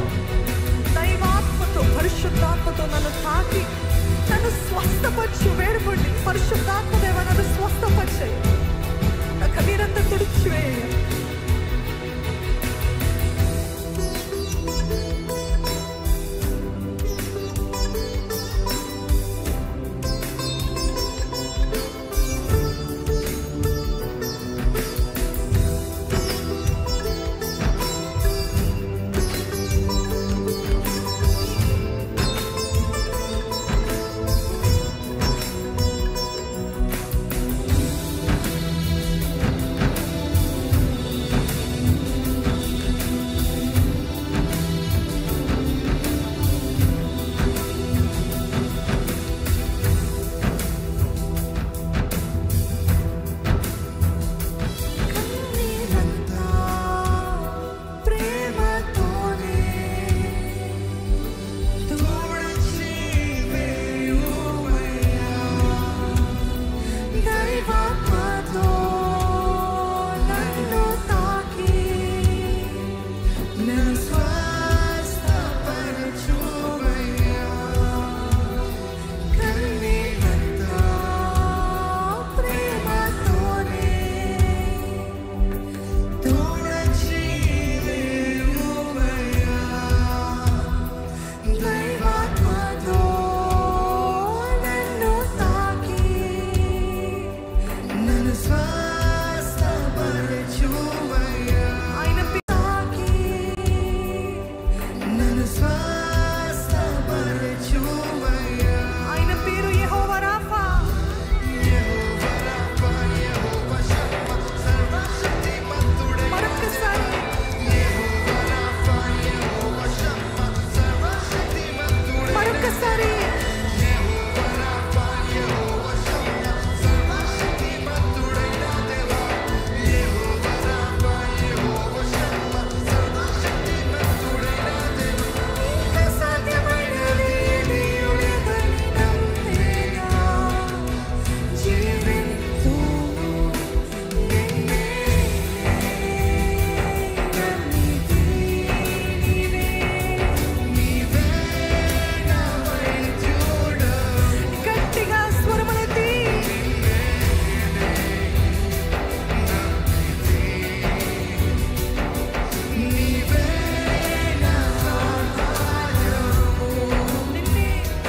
దైవాత్మతో పరిశుద్ధాత్మతో నన్ను తాకి నన్ను స్వస్థపరచు వేడుకోండి పరిశుద్ధాత్మ దేవ నన్ను స్వస్థపరిచాయి నా కన్నీరంతా తుడిచివేయ కన్నీరంతా ప్రేమతోనే తుడిచి వేయుమయ్యా. దైవాత్మతో నన్ను తాకి నన్ను స్వస్థపరచుమయ్యా. కన్నీరంతా ప్రేమతోనే తుడిచి వేయుమయ్యా. దైవాత్మతో నన్ను తాకి నన్ను స్వస్థపరచుమయ్యా. ఆయన తాకి నన్ను స్వస్థపరచుమయ్యా. ఆయన పేరు యెహోవా రాఫా. మరొక్కసారి మరొక్కసారి ఇంకా సాధ్యమైనది ఏదీ లేదని నమ్మేగా. జీవింతును నిన్నే నమ్మితి నీవే. గట్టిగా స్వరములెత్తి నిన్నే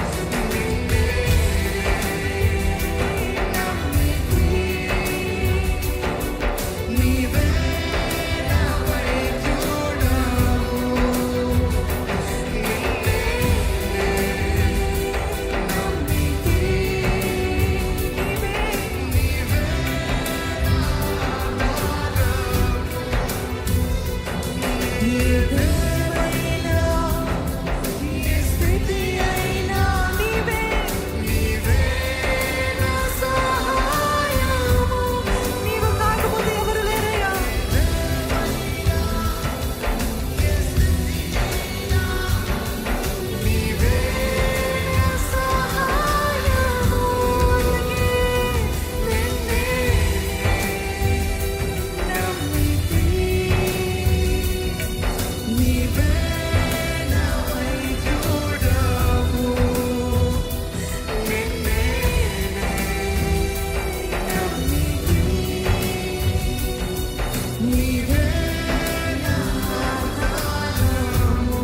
ఏదేమైనా ఏ స్థితి అయినా నీవే నా సహాయము నీవు కాకపోతే ఎవరు లేరయ్యా నా సహాయము నిన్నే నమ్మితి నీవే నా వైద్యుడవు నిన్నే నమ్మితి నీవే నా ఆధారము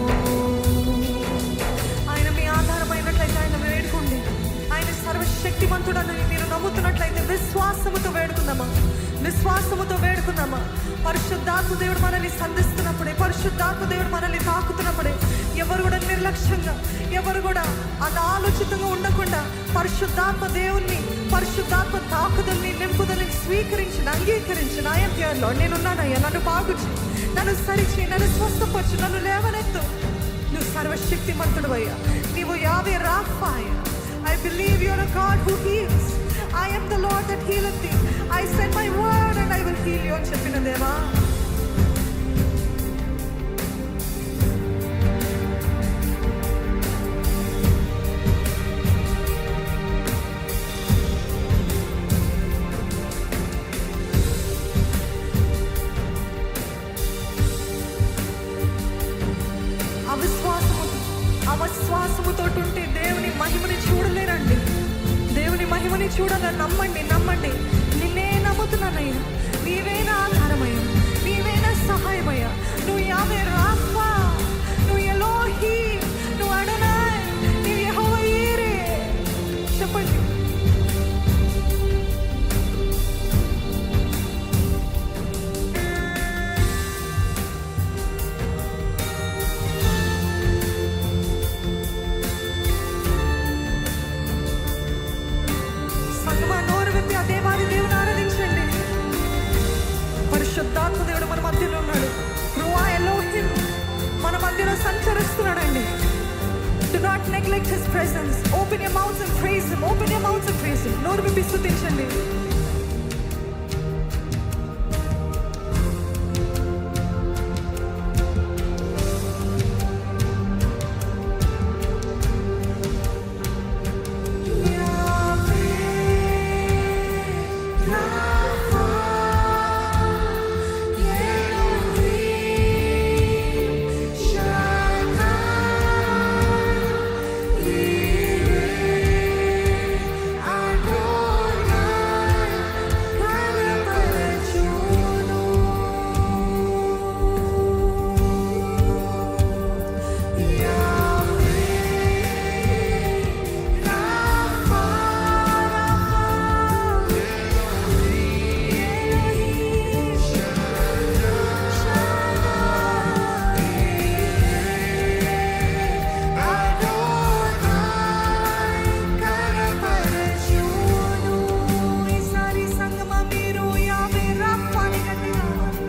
ఆయన మీ ఆధారమైనట్లయితే ఆయన వేడుకోండి ఆయన సర్వశక్తిమంతుడని మీరు నమ్ముతున్నట్లయితే విశ్వాసముతో వేడుకుందామా విశ్వాసముతో వేడుకుందామా పరిశుద్ధాత్మ దేవుడు మనల్ని సంధిస్తున్నప్పుడే పరిశుద్ధాత్మ దేవుడు మనల్ని తాకుతున్నప్పుడే ఎవరు కూడా నిర్లక్ష్యంగా ఎవరు కూడా అది ఆలోచితంగా ఉండకుండా పరిశుద్ధాత్మ దేవుణ్ణి పరిశుద్ధాత్మ తాకుదల్ని నింపుదల్ని స్వీకరించిన అంగీకరించిన ఆయత్యాల్లో నేనున్నానయ్యా నన్ను బాగుచి నన్ను సరిచి నన్ను స్వస్థపరచు నన్ను లేవనెత్తు నువ్వు సర్వశక్తిమంతుడు అయ్యా నీవు Yahweh Rapha I believe your God who heals I am the Lord that healeth thee. I send my word and I will heal you అని చెప్పిన దేవా అవిశ్వాసముతో ఉంటే దేవుని మహిమని చూడలేరండి దేవుని మహిమని చూడాలని నమ్మండి నమ్మండి నిన్నే నమ్ముతున్నానయ్యా నీవే నా ఆధారమయ్యా నీవే నా సహాయమయ్యా నువ్వు యావే రాఫా నువ్వు ఎలోహి నువ్వు అడనాయ్ నువ్వు యెహోవా ఈరే చెప్పండి సంగమా నోరు విప్పి ఆ దేవాది దేవుని ఆరాధించండి పరిశుద్ధాత్మ దేవుడు మన మధ్యలో ఉన్నాడు రువా ఎలోహిం మన మధ్యలో సంచరిస్తున్నాడండి Do not neglect his presence. Open your mouths and praise him. Open your mouths and praise him. నోరు విప్పి స్తుతించండి ఈసారి సంగమా మీరు యావే రాఫాని గట్టిగా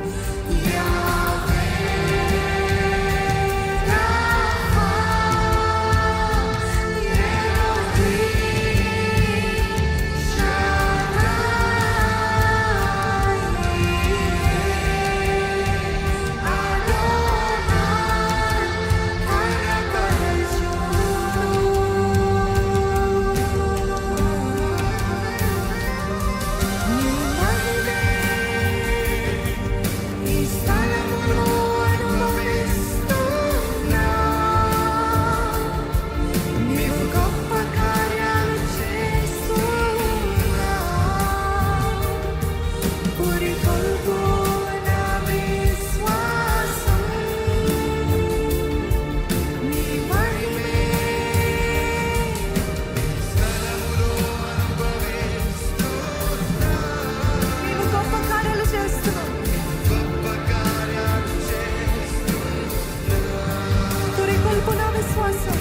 నీవు గొప్ప కార్యాలు చేస్తున్నావు తురికొల్పు నా విశ్వాసం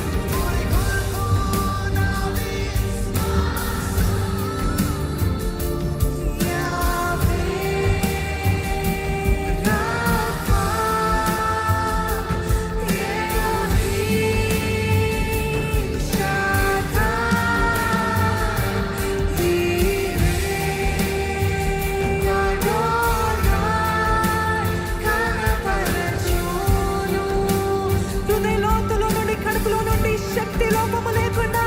హృదయ లోతులో నుండి కడుపులో నుండి శక్తి లోపము లేకుండా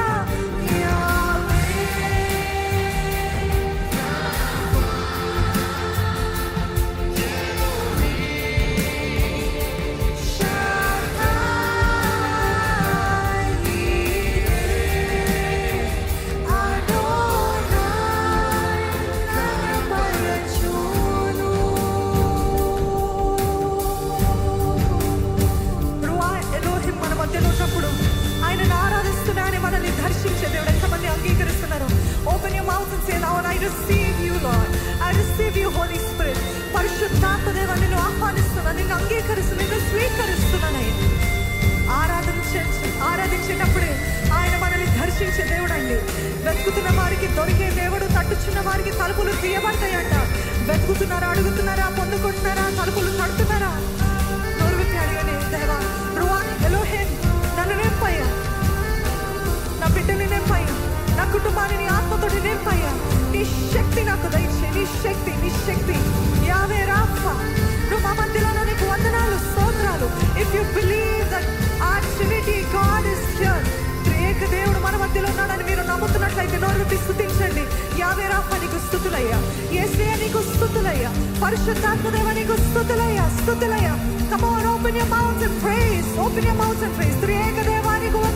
రువా ఎలోహిం మన మధ్యలో ఉన్నప్పుడు ఆయనను ఆరాధిస్తున్నాయని మనల్ని దర్శించే దేవుడు ఎంతమంది అంగీకరిస్తున్నారు open you mouth and say Lord I receive you Lord I receive you holy spirit పరిశుద్ధాత్మ దేవా నిన్ను ఆహ్వానిస్తున్నా నిన్ను అంగీకరిస్తున్నా నిన్ను స్వీకరిస్తున్నానయ్యా ఆరాధించే ఆరాధించేటప్పుడే ఆయన మనల్ని దర్శించే దేవుడు అండి వెతుకుతున్న వారికి దొరికే దేవుడు తట్టుచున్న వారికి తలుపులు తీయబడతాయంట వెతుకుతున్నారా అడుగుతున్నారా పొందుకుంటున్నారా తలుపులు తడుతున్నారా నోరు విప్పి అడగండి దేవా రువా ఎలోహేం నన్ను నింపయ్యా నా బిడ్డని నింపయ్యా నా కుటుంబాన్ని నీ ఆత్మతోటి నింపయ్యా నీ శక్తి నాకు దయచే నీ శక్తి నీ శక్తి యావే రాఫా నువ్వు మా మధ్యలో నీకు వందనాలు స్తోత్రాలు if you believe that our trinity God is here త్రియేక దేవుడు మన మధ్యలో ఉన్నాడని మీరు నమ్ముతున్నట్లయితే నోరు విప్పి స్తుతించండి యావే రాఫా నీకు స్తుతులయ్యా యేసయ్య నీకు స్తుతులయ్యా పరిశుద్ధాత్మ దేవ నీకు స్తుతులయ్యా స్తుతులయ్యా come on open your mouths and praise open your mouths and praise త్రియేక దేవా నీకు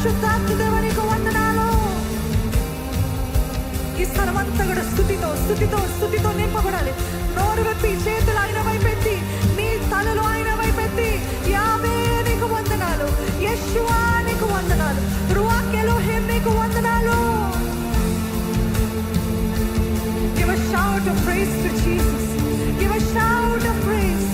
పరిశుద్ధాత్మ దేవునికి వందనాలు ఈ స్థలమంతా కూడా స్థుతితో స్థుతితో స్థుతితో నింపబడాలి నోరు వెప్పి చేతులు ఆయన వైపెత్తి మీ తలలు ఆయన వైపెత్తి యావే నీకు వందనాలు యెషువా నీకు వందనాలు రువాక్యలో హేం నీకు వందనాలు Give a shout of praise to Jesus. Give a shout of praise.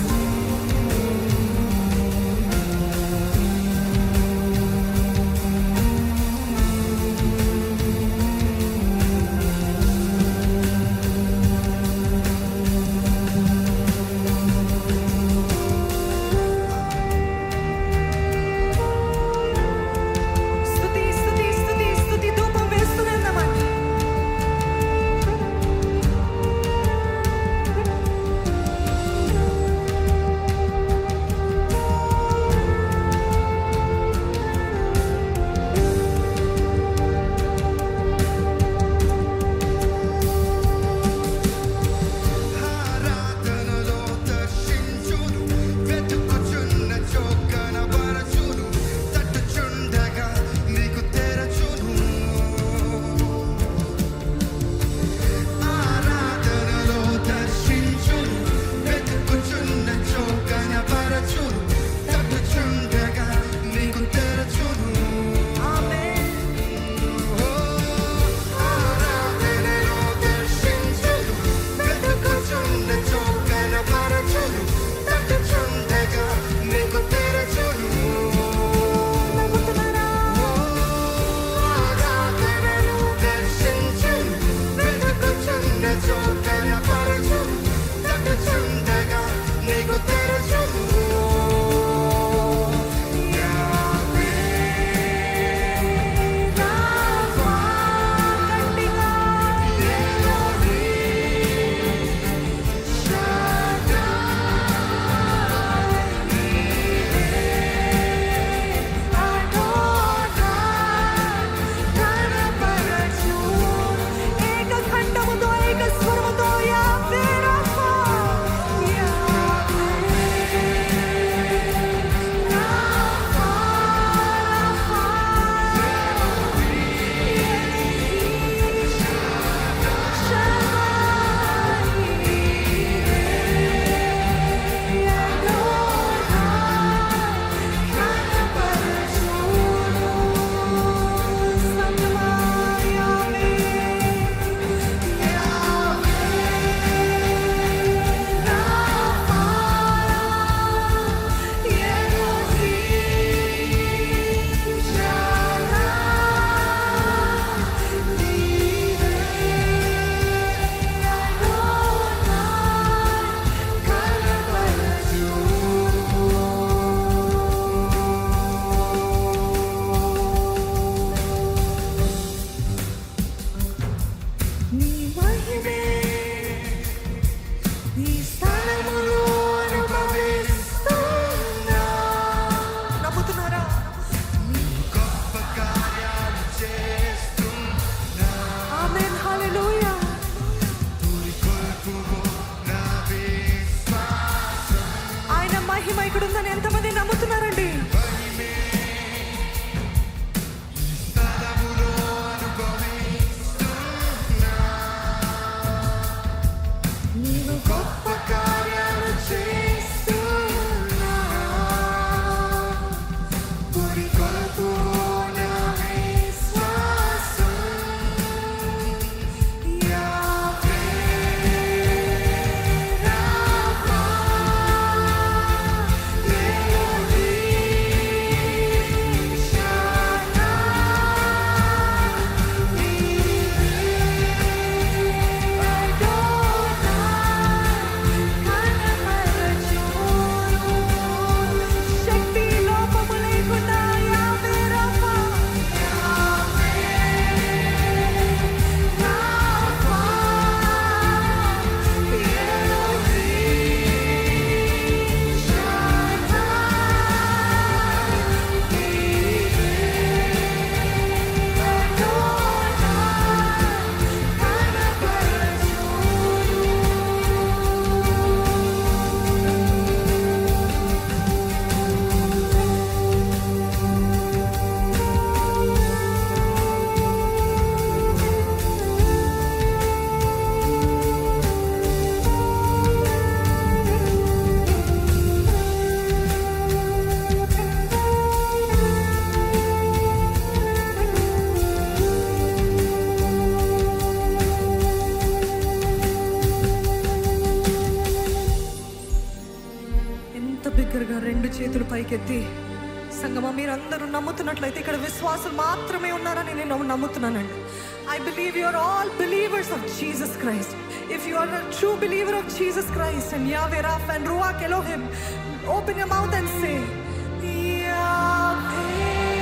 చేతులు పైకెత్తి సంగమా మీరందరూ నమ్ముతున్నట్లయితే ఇక్కడ విశ్వాసం మాత్రమే ఉన్నారని నేను నమ్ముతున్నానండి I believe your all believers of Jesus Christ if you are true believer of Jesus Christ and Yahweh Rapha and ruach elohim open your mouth and say Yahweh.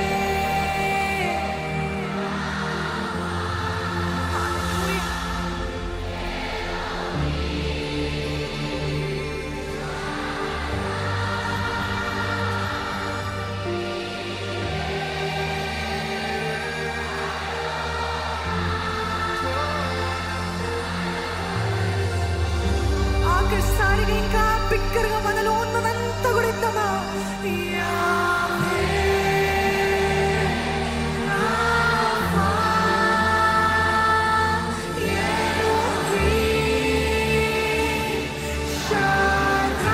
Hallelujah. ఆఖరిసారిగా ఇంకా బిగ్గరగా మనలో ఉన్నదంతా కూడా ఇద్దామా యావే, రాఫా, ఎలోహీం, షాద్రా,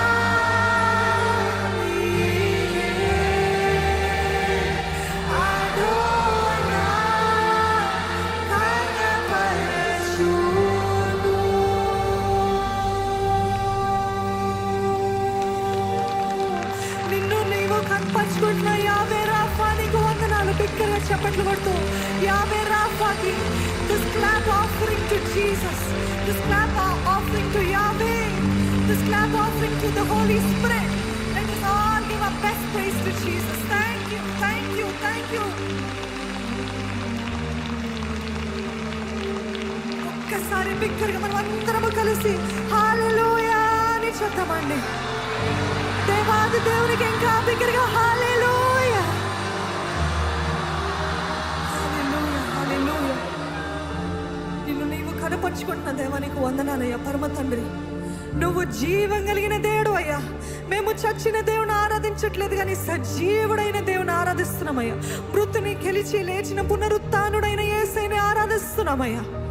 నిన్ను నీవు కనపరుచుకుంటున్న యావే రాఫా నీకు వందనాలు బిగ్గరగా చప్పట్లు కొడుతూ యావే రాఫాకి this clap offering to Jesus this clap offering to Yahweh this clap offering to the holy spirit let us all give our best praise to Jesus thank you thank you thank you ఒక్కసారి బిగ్గరగా మనం అందరము కలిసి హల్లెలూయా అని చెప్తామండి దేవాది దేవునికి ఇంకా బిగ్గరగా హల్లెలూయా హల్లెలూయా హల్లెలూయా నిన్ను నీవు కనపరుచుకుంటున్న దేవానికి వందనాలయ్యా పరమ తండ్రి నువ్వు జీవం కలిగిన దేవుడు అయ్యా మేము చచ్చిన దేవుని ఆరాధించట్లేదు కానీ సజీవుడైన దేవుని ఆరాధిస్తున్నామయ్యా మృతుని గెలిచి లేచిన పునరుత్నుడైన ఏసైని ఆరాధిస్తున్నామయ్యా